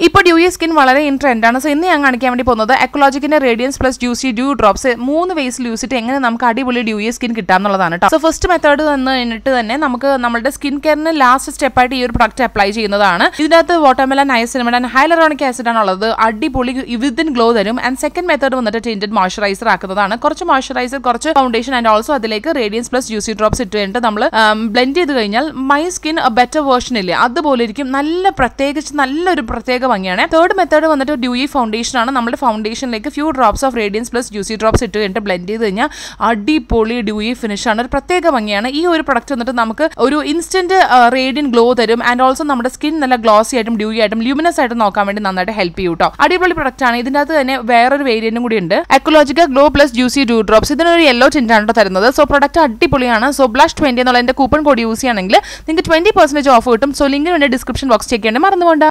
ഇപ്പോൾ dewy skin വളരെ in ട്രെൻഡാണ് സോ ഇന്ന് ഞാൻ കാണിക്കാൻ വേണ്ടി പോകുന്നത് എക്കോളജിക്കിന്റെ radiance plus juicy dew drops മൂന്ന് വേസിൽ യൂസ് ചെയ്തിട്ട് എങ്ങനെ നമുക്ക് അടിപൊളി ഡ്യൂയി സ്കിൻ കിട്ടാന്നുള്ളതാണ് കേട്ടോ സോ ഫസ്റ്റ് മെത്തേഡ് വന്ന് കഴിഞ്ഞിട്ട് തന്നെ നമുക്ക് നമ്മുടെ സ്കിൻ കെയറിന് ലാസ്റ്റ് സ്റ്റെപ്പായിട്ട് ഈ ഒരു പ്രൊഡക്റ്റ് അപ്ലൈ ചെയ്യുന്നതാണ് ഇതിനകത്ത് watermelon niacinamide and hyaluronic acid ആണുള്ളത് അടിപൊളി വിത്തിൻ ഗ്ലോ തരും ആൻഡ് സെക്കൻഡ് മെത്തേഡ് വന്നിട്ട് ടിൻറ്റഡ് മോയ്സ്ചറൈസർ ആക്കുന്നതാണ് കുറച്ച് മോയ്സ്ചറൈസർ കുറച്ച് ഫൗണ്ടേഷൻ ആൻഡ് ഓൾസോ അതിലേക്ക് റേഡിയൻസ് പ്ലസ് ജ്യൂസി ഡ്രോപ്സ് ഇട്ട് കഴിഞ്ഞിട്ട് നമ്മൾ ബ്ലെൻഡ് ചെയ്ത് കഴിഞ്ഞാൽ മൈ സ്കിൻ ബെറ്റർ വേർഷൻ ഇല്ലേ അതുപോലെ ഇരിക്കും നല്ല പ്രത്യേകിച്ച് നല്ലൊരു പ്രത്യേക ഭംഗിയാണ് തേർഡ് മെത്തേഡ് വന്നിട്ട് ഡ്യൂയി ഫൗണ്ടേഷൻ ആണ് നമ്മുടെ ഫൗണ്ടേഷനിലേക്ക് few drops of radiance plus juicy drops ഇട്ട് കഴിഞ്ഞിട്ട് ബ്ലെൻഡ് ചെയ്ത് കഴിഞ്ഞാൽ അടിപൊളി ഡ്യൂയി ഫിനിഷ് ആണ് ഒരു പ്രത്യേക ഭംഗിയാണ് ഈ ഒരു പ്രൊഡക്റ്റ് വന്നിട്ട് നമുക്ക് ഒരു ഇൻസ്റ്റന്റ് റേഡിയൻ ഗ്ലോ തരും ആൻഡ് ഓൾസോ നമ്മുടെ സ്കിൻ നല്ല ഗ്ലോസി ആയിട്ടും ഡ്യൂയി ആയിട്ടും ല്യൂമിനസ് ആയിട്ടും നോക്കാൻ വേണ്ടി നന്നായിട്ട് ഹെൽപ്പ് ചെയ്യും കേട്ടോ അടിപൊളി പ്രൊഡക്റ്റ് ആണ് ഇതിൻ്റെ അകത്ത് തന്നെ വേറൊരു വേരിയന്റും കൂടി ഉണ്ട് ecological glow plus juicy dew drops ഇതിനൊരു യെല്ലോ ടിൻ്റ് ആണ് തരുന്നത് സോ പ്രൊഡക്റ്റ് അടിപൊളിയാണ് സോ ബ്ലഷ് ട്വന്റി എന്നുള്ള എൻ്റെ കൂപ്പൺ കോഡ് യൂസ് ചെയ്യുകയാണെങ്കിൽ നിങ്ങൾക്ക് ട്വന്റി പെർസെൻറ്റേജ് ഓഫ് കിട്ടും സോ ലിങ്കിന് വേണ്ടി ഡിസ്ക്രിപ്ഷൻ ബോക്സ് ചെക്ക് ചെയ്യേണ്ടി മറന്നുകൊണ്ട്